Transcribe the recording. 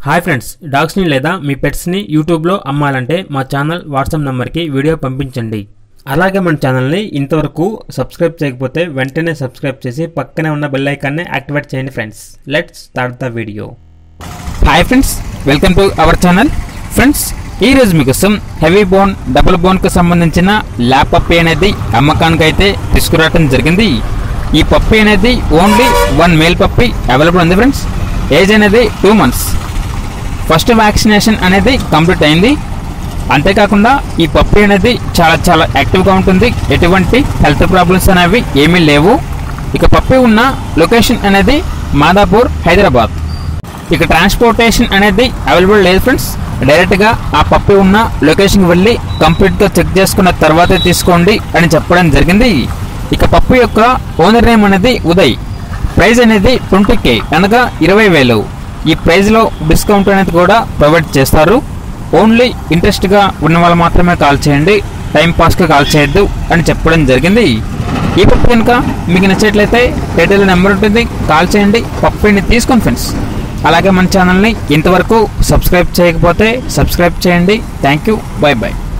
hi friends డాగ్స్ని లేదా మీ పెట్స్ని యూట్యూబ్లో అమ్మాలంటే మా ఛానల్ వాట్సాప్ నెంబర్కి వీడియో పంపించండి అలాగే మన ఛానల్ని ఇంతవరకు సబ్స్క్రైబ్ చేయకపోతే వెంటనే సబ్స్క్రైబ్ చేసి పక్కనే ఉన్న బెల్ ఐకాన్ని యాక్టివేట్ చేయండి friends let's start the video hi friends welcome to our channel friends ఈ రోజు మీకోసం హెవీ బోన్ డబుల్ బోన్ కు సంబంధించిన ల్యాప్ పప్పి అనేది అమ్మకానికి అయితే తీసుకురావడం జరిగింది ఈ పప్పి అనేది only one male puppy available ఉంది ఫ్రెండ్స్ ఏజ్ అనేది టూ మంత్స్ ఫస్ట్ వ్యాక్సినేషన్ అనేది కంప్లీట్ అయింది అంతేకాకుండా ఈ పప్పి అనేది చాలా చాలా యాక్టివ్గా ఉంటుంది ఎటువంటి హెల్త్ ప్రాబ్లమ్స్ అనేవి ఏమీ లేవు ఇక పప్పి ఉన్న లొకేషన్ అనేది మాదాపూర్ హైదరాబాద్ ఇక ట్రాన్స్పోర్టేషన్ అనేది అవైలబుల్ లేదు ఫ్రెండ్స్ డైరెక్ట్గా ఆ పప్పి ఉన్న లొకేషన్కి వెళ్ళి కంప్లీట్గా చెక్ చేసుకున్న తర్వాతే తీసుకోండి అని చెప్పడం జరిగింది ఇక పప్పు యొక్క ఓనర్ నేమ్ అనేది ఉదయ్ ప్రైస్ అనేది ట్వంటీ కే అనగా ఇరవై వేలు ఈ ప్రైస్లో డిస్కౌంట్ అనేది కూడా ప్రొవైడ్ చేస్తారు ఓన్లీ ఇంట్రెస్ట్గా ఉన్న వాళ్ళు మాత్రమే కాల్ చేయండి టైం పాస్గా కాల్ చేయొద్దు అని చెప్పడం జరిగింది ఈ పప్పు కనుక మీకు నచ్చినట్లయితే టైటిల్ నెంబర్ ఉంటుంది కాల్ చేయండి పప్పుని తీసుకోండి ఫ్రెండ్స్ అలాగే మన ఛానల్ని ఇంతవరకు సబ్స్క్రైబ్ చేయకపోతే సబ్స్క్రైబ్ చేయండి థ్యాంక్ యూ బై బై